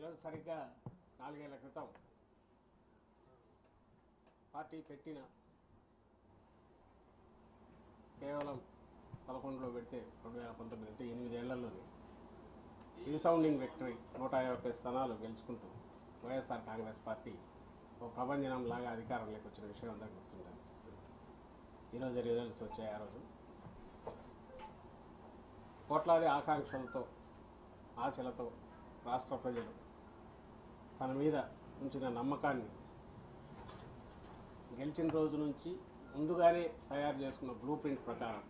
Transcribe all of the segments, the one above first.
ఈరోజు సరిగ్గా నాలుగేళ్ల క్రితం పార్టీ పెట్టిన కేవలం పదకొండులో పెడితే రెండు వేల పంతొమ్మిది అంటే ఎనిమిదేళ్లలోనే రీసౌండింగ్ విక్టరీ నూట యాభై స్థానాలు గెలుచుకుంటూ వైఎస్ఆర్ కాంగ్రెస్ పార్టీ ఓ ప్రభంజనం లాగా అధికారంలోకి వచ్చిన విషయం అందరికీ గుర్తుంటుంది ఈరోజు రిజల్ట్స్ వచ్చాయి ఆ రోజు కోట్లాది ఆకాంక్షలతో ఆశలతో రాష్ట్ర ప్రజలు తన మీద ఉంచిన నమ్మకాన్ని గెలిచిన రోజు నుంచి ముందుగానే తయారు చేసుకున్న బ్లూ ప్రింట్ ప్రకారం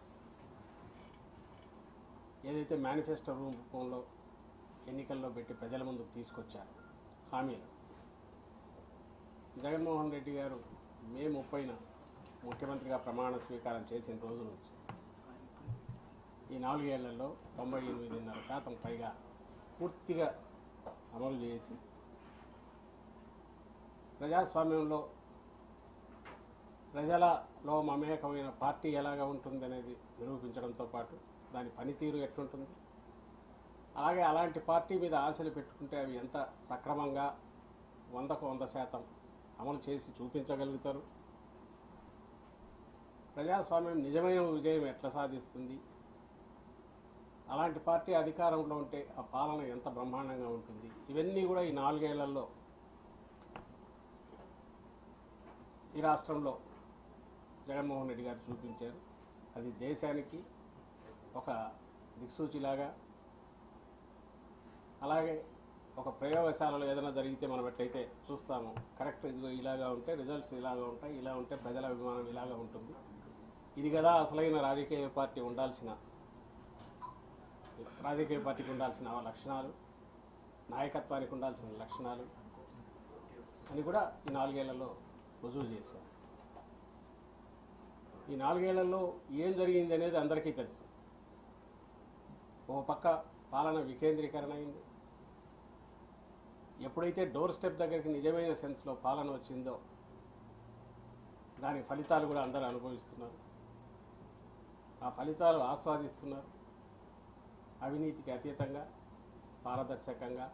ఏదైతే మేనిఫెస్టో రూపంలో ఎన్నికల్లో పెట్టి ప్రజల ముందుకు తీసుకొచ్చారు హామీలు జగన్మోహన్ రెడ్డి గారు మే ముప్పైన ముఖ్యమంత్రిగా ప్రమాణ స్వీకారం చేసిన రోజు నుంచి ఈ నాలుగేళ్లలో తొంభై ఎనిమిదిన్నర శాతం పైగా పూర్తిగా అమలు చేసి ప్రజాస్వామ్యంలో ప్రజలలో మమేకమైన పార్టీ ఎలాగ ఉంటుందనేది నిరూపించడంతో పాటు దాని పనితీరు ఎట్లుంటుంది అలాగే అలాంటి పార్టీ మీద ఆశలు పెట్టుకుంటే అవి ఎంత సక్రమంగా వందకు వంద శాతం అమలు చేసి చూపించగలుగుతారు ప్రజాస్వామ్యం నిజమైన విజయం ఎట్లా సాధిస్తుంది అలాంటి పార్టీ అధికారంలో ఉంటే ఆ పాలన ఎంత బ్రహ్మాండంగా ఉంటుంది ఇవన్నీ కూడా ఈ నాలుగేళ్లలో ఈ రాష్ట్రంలో జగన్మోహన్ రెడ్డి గారు చూపించారు అది దేశానికి ఒక దిక్సూచిలాగా అలాగే ఒక ప్రయోగశాలలో ఏదైనా జరిగితే మనం ఎట్లయితే చూస్తాము కరెక్ట్ ఇదిగో ఇలాగా ఉంటే రిజల్ట్స్ ఇలాగా ఉంటాయి ఇలా ఉంటే ప్రజల అభిమానం ఇలాగా ఉంటుంది ఇది కదా అసలైన రాజకీయ పార్టీ ఉండాల్సిన రాజకీయ పార్టీకి ఉండాల్సిన లక్షణాలు నాయకత్వానికి ఉండాల్సిన లక్షణాలు అని కూడా ఈ నాలుగేళ్లలో రుజువు చేశారు ఈ నాలుగేళ్లలో ఏం జరిగింది అనేది అందరికీ తెలుసు ఓ పక్క పాలన వికేంద్రీకరణ అయింది ఎప్పుడైతే డోర్ స్టెప్ దగ్గరికి నిజమైన సెన్స్లో పాలన వచ్చిందో దాని ఫలితాలు కూడా అందరూ అనుభవిస్తున్నారు ఆ ఫలితాలు ఆస్వాదిస్తున్నారు అవినీతికి అతీతంగా పారదర్శకంగా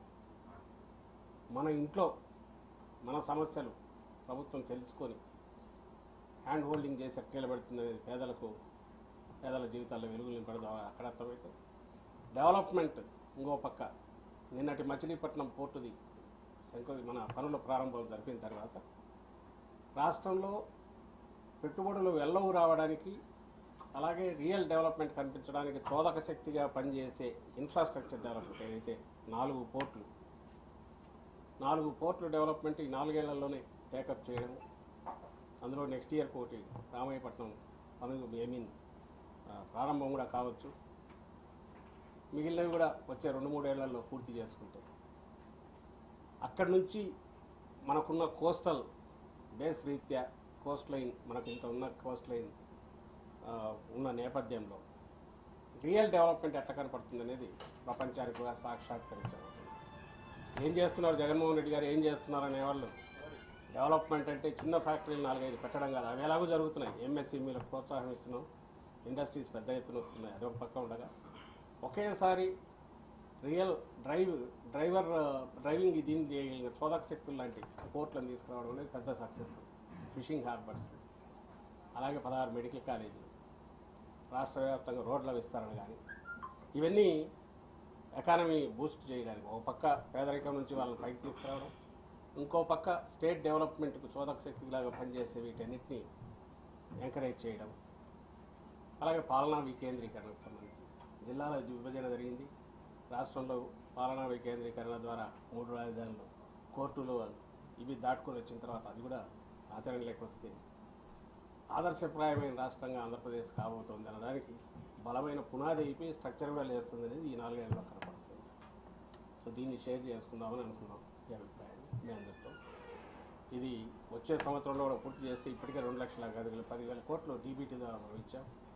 మన ఇంట్లో మన సమస్యలు ప్రభుత్వం తెలుసుకొని హ్యాండ్ హోల్డింగ్ చేసి ఎట్లా నిలబెడుతుందనేది పేదలకు పేదల జీవితాల్లో వెలుగులు నింపడం అక్కడ అర్థమైతే డెవలప్మెంట్ ఇంకో పక్క నిన్నటి మచిలీపట్నం పోర్టుది శంకు మన పనుల ప్రారంభం జరిపిన తర్వాత రాష్ట్రంలో పెట్టుబడులు వెళ్ళవు రావడానికి అలాగే రియల్ డెవలప్మెంట్ కనిపించడానికి చోదక శక్తిగా పనిచేసే ఇన్ఫ్రాస్ట్రక్చర్ డెవలప్మెంట్ ఏదైతే నాలుగు పోర్ట్లు నాలుగు పోర్ట్లు డెవలప్మెంట్ ఈ నాలుగేళ్లలోనే టేకప్ చేయడం అందులో నెక్స్ట్ ఇయర్ కోటి రామయ్యపట్నం పనులు ఐ మీన్ ప్రారంభం కూడా కావచ్చు మిగిలినవి కూడా వచ్చే రెండు మూడేళ్లలో పూర్తి చేసుకుంటే అక్కడి నుంచి మనకున్న కోస్టల్ బేస్ రీత్యా కోస్ట్ లైన్ మనకు ఇంత ఉన్న కోస్ట్ లైన్ ఆ, ఉన్న నేపథ్యంలో రియల్ డెవలప్మెంట్ ఎట్లా కనపడుతుంది అనేది ప్రపంచానికి కూడా సాక్షాత్కరించబడుతుంది ఏం చేస్తున్నారు జగన్మోహన్ రెడ్డి గారు ఏం చేస్తున్నారు అనేవాళ్ళు డెవలప్మెంట్ అంటే చిన్న ఫ్యాక్టరీలు నాలుగైదు పెట్టడం కాదు అవి ఎలాగో జరుగుతున్నాయి ఎంఎస్ఎంఈలకు ప్రోత్సాహం ఇస్తున్నాం ఇండస్ట్రీస్ పెద్ద ఎత్తున వస్తున్నాయి అదొక పక్క ఉండగా ఒకేసారి రియల్ డ్రైవ్ డ్రైవర్ డ్రైవింగ్ దీన్ని చేయగలిగిన చోదక శక్తులు లాంటి పోర్ట్లను తీసుకురావడం అనేది పెద్ద సక్సెస్ ఫిషింగ్ హార్బర్స్ అలాగే పదహారు మెడికల్ కాలేజీలు రాష్ట్ర వ్యాప్తంగా రోడ్ల విస్తరణ కానీ ఇవన్నీ ఎకానమీ బూస్ట్ చేయడానికి ఒక పక్క పేదరికం నుంచి వాళ్ళని పైకి తీసుకురావడం ఇంకో పక్క స్టేట్ డెవలప్మెంట్కు చోదక శక్తిలాగా పనిచేసే వీటన్నిటిని ఎంకరేజ్ చేయడం అలాగే పాలనా వికేంద్రీకరణకు సంబంధించి జిల్లాల విభజన జరిగింది రాష్ట్రంలో పాలనా వికేంద్రీకరణ ద్వారా మూడు రాజధానులు కోర్టులు ఇవి దాటుకొని వచ్చిన తర్వాత అది కూడా ఆచరణలోకి వస్తే ఆదర్శప్రాయమైన రాష్ట్రంగా ఆంధ్రప్రదేశ్ కాబోతోంది అనడానికి బలమైన పునాది అయిపోయి స్ట్రక్చర్ కూడా లేస్తుంది అనేది ఈ నాలుగేళ్లలో కనపడుతుంది సో దీన్ని షేర్ చేసుకుందామని అనుకున్నాం ఈ అభిప్రాయాన్ని మీ అందరితో ఇది వచ్చే సంవత్సరంలో కూడా పూర్తి చేస్తే ఇప్పటికే రెండు లక్షల పదివేల పదివేల కోట్లు డీబీటీ ద్వారా మనం ఇచ్చాం